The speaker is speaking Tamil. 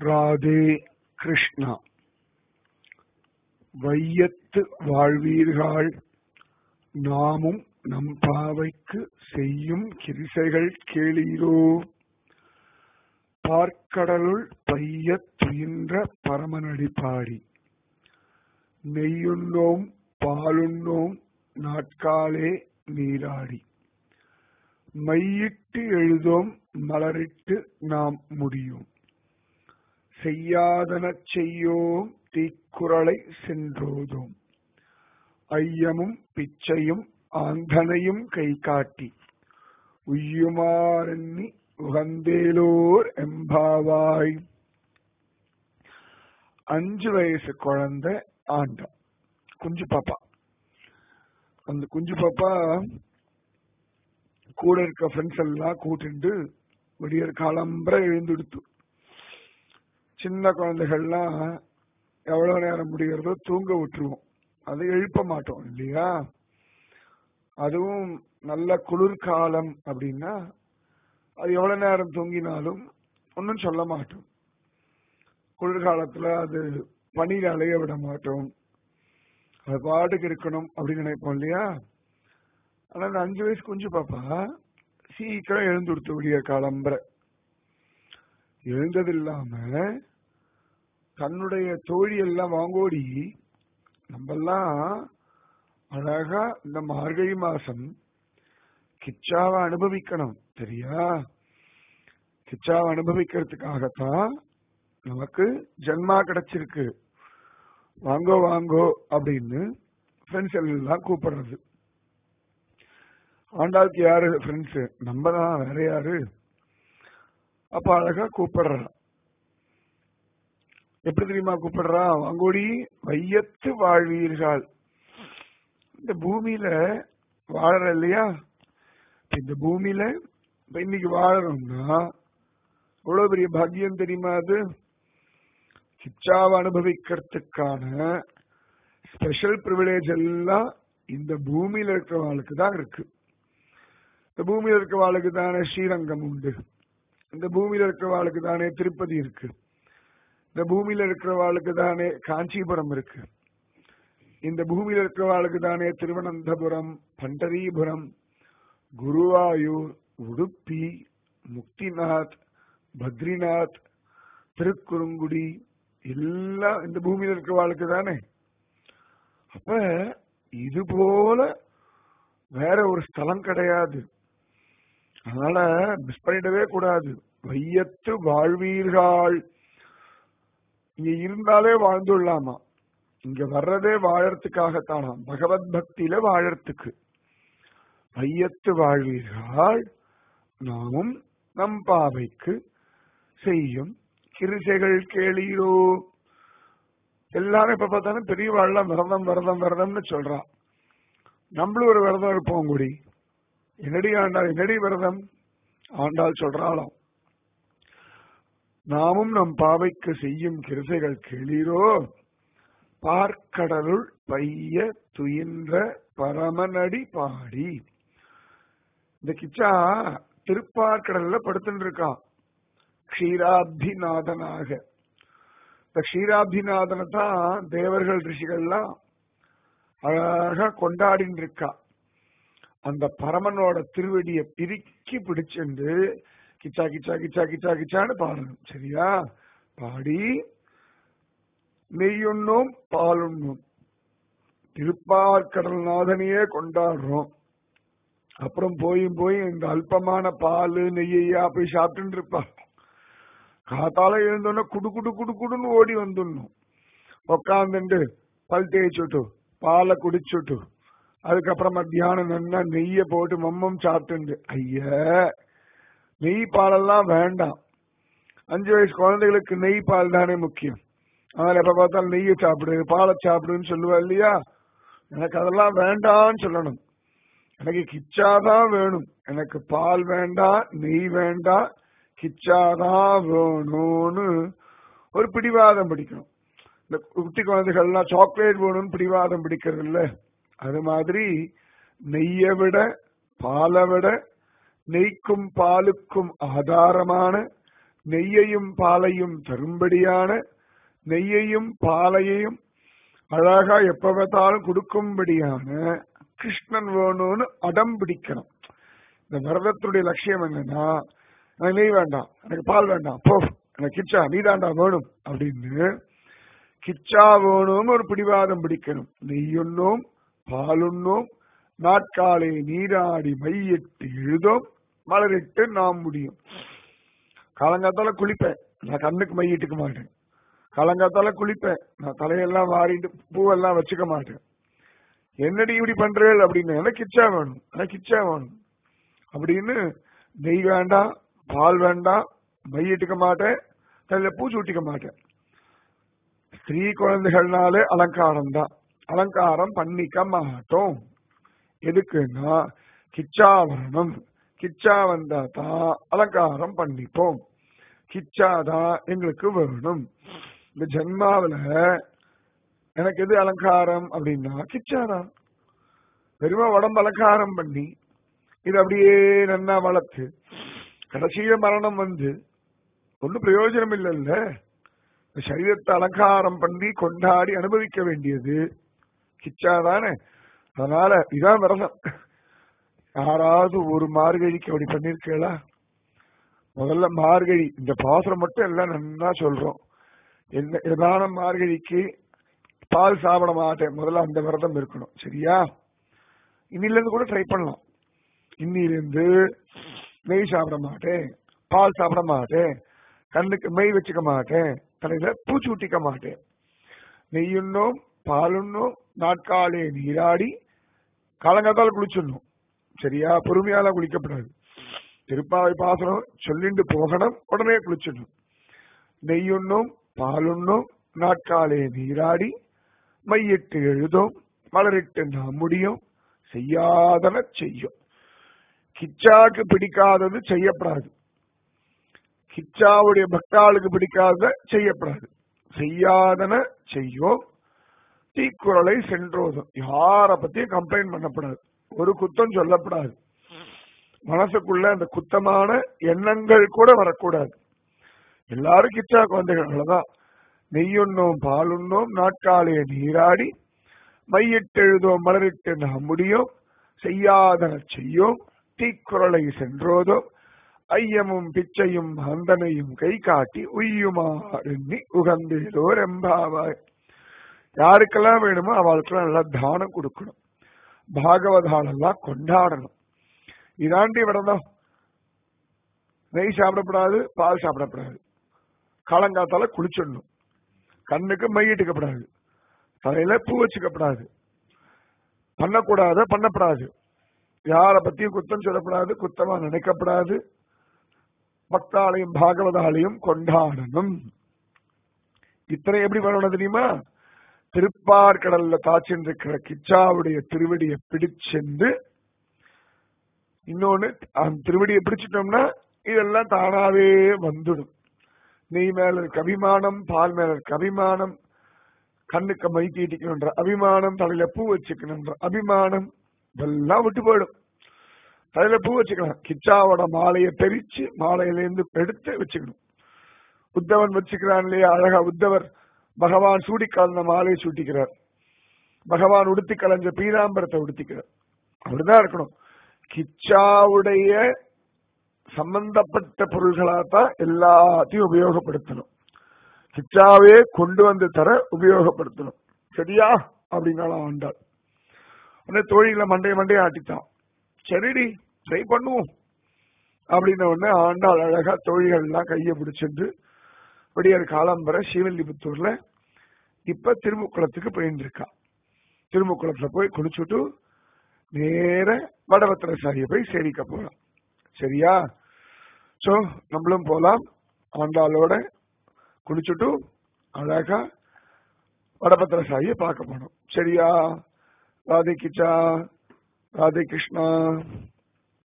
ராதே கிருஷ்ணா வையத்து வாழ்வீர்கள் நாமும் நம் பாவைக்கு செய்யும் கிரிசைகள் கேளீரோ பார்க்கடலுள் பையத் துயின்ற பரமனடி பாடி நெய்யுண்ணோம் பாலுண்ணோம் நாட்காலே நீராடி மையிட்டு எழுதோம் மலரிட்டு நாம் முடியும் செய்யாதனச் செய்யோம் தீக்குறளை சென்றோதோம் ஐயமும் பிச்சையும் ஆந்தனையும் கை காட்டி உய்யுமாறெண்ணி உகந்தேலோர் எம்பாவாய் அஞ்சு வயசு குழந்தை ஆண்டா குஞ்சு பாப்பா அந்த குஞ்சு பாப்பா கூட இருக்க ஃப்ரெண்ட்ஸ் எல்லாம் கூட்டிண்டு விடியற் காலம்பர எழுந்துடுத்து சின்ன குழந்தைகள்லாம் எவ்வளவு நேரம் முடிகிறதோ தூங்க விட்டுருவோம் அதை எழுப்ப மாட்டோம் இல்லையா அதுவும் நல்ல குளிர்காலம் அப்படின்னா அது எவ்வளவு நேரம் தூங்கினாலும் ஒன்றும் சொல்ல மாட்டோம் குளிர்காலத்துல அது பனியில அலைய விட மாட்டோம் அது பாட்டுக்கு இருக்கணும் அப்படின்னு நினைப்போம் இல்லையா ஆனா அந்த அஞ்சு வயசு குஞ்சு பாப்பா சீக்கிரம் எழுந்து கொடுத்து விடிய காலம்பர எழுந்தது இல்லாம தன்னுடைய தோழி எல்லாம் வாங்கோடி நம்மெல்லாம் அழகா இந்த மார்கழி மாசம் கிச்சாவை அனுபவிக்கணும் சரியா கிச்சாவை அனுபவிக்கிறதுக்காகத்தான் நமக்கு ஜென்மா கிடைச்சிருக்கு வாங்கோ வாங்கோ அப்படின்னு ஃப்ரெண்ட்ஸ் எல்லாம் கூப்பிடுறது ஆண்டாளுக்கு யாரு ஃப்ரெண்ட்ஸ் நம்ம தான் வேற யாரு அப்ப அழகா கூப்பிடுறா எப்படி தெரியுமா கூப்பிடுறா வாங்கோடி வையத்து வாழ்வீர்கள் இந்த பூமியில வாழற இல்லையா இந்த பூமியில இப்ப இன்னைக்கு வாழறோம்னா எவ்வளவு பெரிய பாக்கியம் தெரியுமா அது கிச்சாவை அனுபவிக்கிறதுக்கான ஸ்பெஷல் ப்ரிவிலேஜ் எல்லாம் இந்த பூமியில இருக்கிறவங்களுக்கு தான் இருக்கு இந்த பூமியில இருக்கிறவாளுக்கு தானே ஸ்ரீரங்கம் உண்டு இந்த பூமியில இருக்கிறவாளுக்கு தானே திருப்பதி இருக்கு இந்த பூமியில இருக்கிறவாளுக்கு தானே காஞ்சிபுரம் இருக்கு இந்த பூமியில இருக்கிறவாளுக்கு தானே திருவனந்தபுரம் பண்டரீபுரம் குருவாயூர் உடுப்பி முக்திநாத் பத்ரிநாத் திருக்குறுங்குடி எல்லாம் இந்த பூமியில இருக்கிறவாளுக்கு தானே அப்ப இது போல வேற ஒரு ஸ்தலம் கிடையாது அதனால மிஸ் பண்ணிடவே கூடாது வையத்து வாழ்வீர்கள் இங்க இருந்தாலே வாழ்ந்துடலாமா இங்க வர்றதே வாழறதுக்காகத்தானாம் பகவத் பக்தியில வாழறதுக்கு வையத்து வாழ்வீர்கள் நாமும் நம் பாவைக்கு செய்யும் கிருசைகள் கேளீரோ எல்லாரும் இப்ப பார்த்தாலும் பெரியவாள்லாம் விரதம் விரதம் விரதம்னு சொல்றான் நம்மளும் ஒரு விரதம் இருப்போம் கூடி என்னடி ஆண்டாள் என்னடி விரதம் ஆண்டாள் சொல்றாளாம் நாமும் நம் பாவைக்கு செய்யும் கிருசைகள் கேளீரோ பார்க்கடலுள் பைய துயின்ற பரமனடி பாடி இந்த கிச்சா திருப்பார்கடல்ல படுத்துட்டு இருக்கான் க்ஷீராபிநாதனாக இந்த க்ஷீராபிநாதனை தான் தேவர்கள் ரிஷிகள்லாம் அழகா கொண்டாடின்னு இருக்கா அந்த பரமனோட திருவடிய பிரிக்கி பிடிச்சிருந்து கிச்சா கிச்சா கிச்சா கிச்சா கிச்சான்னு பாடணும் சரியா பாடி நெய்யுண்ணும் பாலுண்ணும் திருப்பார்கடல் நாதனையே கொண்டாடுறோம் அப்புறம் போயும் போய் இந்த அல்பமான பால் நெய்யா போய் சாப்பிட்டு இருப்பா காத்தால எழுந்தோன்னா குடு குடு குடு குடுன்னு ஓடி வந்துடணும் உக்காந்துட்டு பல் தேய்ச்சுட்டு பாலை குடிச்சுட்டு அதுக்கப்புறம் மத்தியானம் நல்லா நெய்ய போட்டு மம்மம் சாப்பிட்டு ஐய நெய் பாலெல்லாம் வேண்டாம் அஞ்சு வயசு குழந்தைகளுக்கு நெய் பால் தானே முக்கியம் அதனால எப்ப பார்த்தாலும் நெய்யை சாப்பிடு பாலை சாப்பிடுன்னு சொல்லுவா இல்லையா எனக்கு அதெல்லாம் வேண்டாம்னு சொல்லணும் எனக்கு கிச்சாதான் வேணும் எனக்கு பால் வேண்டாம் நெய் வேண்டாம் கிச்சாதான் வேணும்னு ஒரு பிடிவாதம் பிடிக்கணும் இந்த குட்டி குழந்தைகள்லாம் சாக்லேட் வேணும்னு பிடிவாதம் பிடிக்கிறது இல்ல அது மாதிரி நெய்யை விட பாலை விட நெய்க்கும் பாலுக்கும் ஆதாரமான நெய்யையும் பாலையும் தரும்படியான நெய்யையும் பாலையையும் அழகா எப்ப பார்த்தாலும் கொடுக்கும்படியான கிருஷ்ணன் வேணும்னு அடம் பிடிக்கணும் இந்த விரதத்துடைய லட்சியம் என்னன்னா எனக்கு நெய் வேண்டாம் எனக்கு பால் வேண்டாம் போ எனக்கு கிச்சா நீதாண்டா வேணும் அப்படின்னு கிச்சா வேணும்னு ஒரு பிடிவாதம் பிடிக்கணும் நெய்யுண்ணோம் பாலுண்ணோம் நாட்காலை நீராடி மையிட்டு எழுதோம் மலரிட்டு நாம் முடியும் காலங்காத்தால குளிப்பேன் நான் கண்ணுக்கு மையிட்டுக்க மாட்டேன் காலங்காத்தால குளிப்பேன் நான் தலையெல்லாம் வாரிட்டு பூவெல்லாம் வச்சுக்க மாட்டேன் என்னடி இப்படி பண்றேள் அப்படின்னு எனக்கு கிச்சா வேணும் எனக்கு கிச்சா வேணும் அப்படின்னு நெய் வேண்டாம் பால் வேண்டாம் மையிட்டுக்க மாட்டேன் தலையில பூச்சி ஊட்டிக்க மாட்டேன் ஸ்திரீ குழந்தைகள்னாலே அலங்காரம் தான் அலங்காரம் பண்ணிக்க மாட்டோம் எதுக்குன்னா கிச்சா வரணும் கிச்சா வந்தா தான் அலங்காரம் பண்ணிப்போம் கிச்சா தான் எங்களுக்கு வேணும் இந்த ஜென்மாவில எனக்கு எது அலங்காரம் அப்படின்னா கிச்சா தான் பெருமா உடம்பு அலங்காரம் பண்ணி இது அப்படியே நன்னா வளர்த்து கடைசியில மரணம் வந்து ஒன்றும் பிரயோஜனம் இல்லைல்ல இந்த சரீரத்தை அலங்காரம் பண்ணி கொண்டாடி அனுபவிக்க வேண்டியது கிச்சா தானே அதனால இதான் விரதம் யாராவது ஒரு மார்கழிக்கு அப்படி பண்ணிருக்கீங்களா முதல்ல மார்கழி இந்த பாசுரம் மட்டும் எல்லாம் நன்னா சொல்றோம் என்ன ஏதான மார்கழிக்கு பால் சாப்பிட மாட்டேன் முதல்ல அந்த விரதம் இருக்கணும் சரியா இன்னில இருந்து கூட ட்ரை பண்ணலாம் இன்னிலிருந்து நெய் சாப்பிட மாட்டேன் பால் சாப்பிட மாட்டேன் கண்ணுக்கு மெய் வச்சுக்க மாட்டேன் தலையில பூச்சி ஊட்டிக்க மாட்டேன் நெய்யுண்ணும் பாலுண்ணும் நாட்காலே நீராடி காலங்காத்தால குளிச்சிடணும் சரியா பொறுமையால குளிக்கப்படாது திருப்பாவை பாசனம் சொல்லிட்டு போகணும் உடனே குளிச்சிடணும் நெய்யுண்ணும் பாலுண்ணும் நாட்காலே நீராடி மையிட்டு எழுதும் மலரிட்டு நாம் முடியும் செய்யாதன செய்யும் கிச்சாக்கு பிடிக்காதது செய்யப்படாது கிச்சாவுடைய பக்தாளுக்கு பிடிக்காத செய்யப்படாது செய்யாதன செய்யும் தீக்குறளை சென்றோதும் யார பத்தியும் கம்ப்ளைண்ட் பண்ணப்படாது ஒரு குத்தம் சொல்லப்படாது மனசுக்குள்ள அந்த குத்தமான எண்ணங்கள் கூட வரக்கூடாது எல்லாரும் கிச்சா குழந்தைகள் அவ்வளவுதான் நெய்யுண்ணோம் பாலுண்ணோம் நாட்காலே நீராடி மையிட்டெழுதோம் மலரிட்டு நாம் முடியும் செய்யாதன செய்யோம் தீக்குறளை சென்றோதும் ஐயமும் பிச்சையும் அந்தனையும் கை காட்டி உய்யுமாறி உகந்தேலோர் எம்பாவாய் யாருக்கெல்லாம் வேணுமோ அவளுக்கெல்லாம் நல்லா தானம் கொடுக்கணும் பாகவதாலெல்லாம் கொண்டாடணும் இதாண்டி விரதம் நெய் சாப்பிடப்படாது பால் சாப்பிடப்படாது காலங்காத்தால குளிச்சிடணும் கண்ணுக்கு மையிட்டுக்கப்படாது தலையில பூ வச்சுக்கப்படாது பண்ணக்கூடாத பண்ணப்படாது யார பத்தியும் குத்தம் சொல்லப்படாது குத்தமா நினைக்கப்படாது பக்தாலையும் பாகவதாலையும் கொண்டாடணும் இத்தனை எப்படி பண்ணணும் தெரியுமா திருப்பார்கடல்ல தாச்சின்றிருக்கிற கிச்சாவுடைய திருவடியை பிடிச்சென்று இன்னொன்னு அந்த திருவடியை பிடிச்சிட்டோம்னா இதெல்லாம் தானாவே வந்துடும் நெய் மேல இருக்க அபிமானம் பால் மேல இருக்க அபிமானம் கண்ணுக்கு மை தீட்டிக்கணுன்ற அபிமானம் தலையில பூ வச்சுக்கணுன்ற அபிமானம் இதெல்லாம் விட்டு போயிடும் தலையில பூ வச்சுக்கலாம் கிச்சாவோட மாலையை பிரிச்சு மாலையிலேருந்து எடுத்து வச்சுக்கணும் உத்தவன் வச்சுக்கிறான் இல்லையா அழகா உத்தவர் பகவான் சூடி கலந்த மாலையை சூட்டிக்கிறார் பகவான் உடுத்தி கலைஞ்ச பீதாம்பரத்தை உடுத்திக்கிறார் அப்படிதான் இருக்கணும் கிச்சாவுடைய சம்பந்தப்பட்ட பொருள்களாத்தான் எல்லாத்தையும் உபயோகப்படுத்தணும் கிச்சாவே கொண்டு வந்து தர உபயோகப்படுத்தணும் சரியா அப்படின்னாலும் ஆண்டாள் உடனே தோழிகளை மண்டைய மண்டைய ஆட்டித்தான் சரிடி ட்ரை பண்ணுவோம் அப்படின்ன உடனே ஆண்டாள் அழகா தோழிகள் எல்லாம் கையை பிடிச்சிட்டு விடியற் காலம்பர ஸ்ரீவில்லிபுத்தூர்ல இப்ப திருமுக்குளத்துக்கு போயிட்டு இருக்கா திருமுக்குளத்துல போய் குளிச்சுட்டு நேர வடபத்திர சாரியை போய் சேவிக்க போலாம் சரியா சோ நம்மளும் போலாம் ஆண்டாளோட குளிச்சுட்டு அழகா வடபத்திர சாரியை பார்க்க போனோம் சரியா ராதே கிச்சா ராதே கிருஷ்ணா